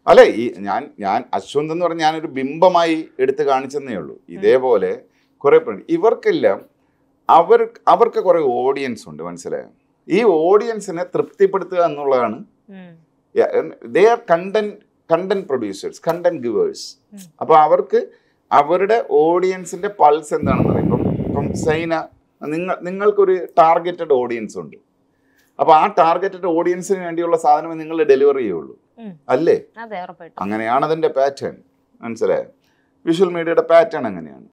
അല്ലെ ഈ ഞാൻ ഞാൻ അശ്വന്ത് എന്ന് പറഞ്ഞ ഞാനൊരു ബിംബമായി എടുത്ത് കാണിച്ചെന്നേ ഉള്ളൂ ഇതേപോലെ കുറെ പേര് ഇവർക്കെല്ലാം അവർ അവർക്ക് കുറെ ഓഡിയൻസ് ഉണ്ട് മനസ്സിലായോ ഈ ഓഡിയൻസിനെ തൃപ്തിപ്പെടുത്തുക എന്നുള്ളതാണ് ഉം. They are content content producers content givers ഉം. അപ്പൊ അവർക്ക് അവരുടെ ഓഡിയൻസിന്റെ പൾസ് എന്താണെന്ന് പറയും ഇപ്പം ഇപ്പം സൈന നിങ്ങൾ നിങ്ങൾക്കൊരു ടാർഗറ്റഡ് ഓഡിയൻസ് ഉണ്ട് അപ്പൊ ആ ടാർഗറ്റഡ് ഓഡിയൻസിന് വേണ്ടിയുള്ള സാധനം നിങ്ങൾ ഡെലിവറി ചെയ്യുള്ളൂ ഉം. അല്ലേ അതെ ഉറപ്പായിട്ടും അങ്ങനെയാണ് അതിന്റെ പാറ്റേൺ മനസ്സിലായോ വിഷ്വൽ മീഡിയയുടെ പാറ്റേൺ അങ്ങനെയാണ്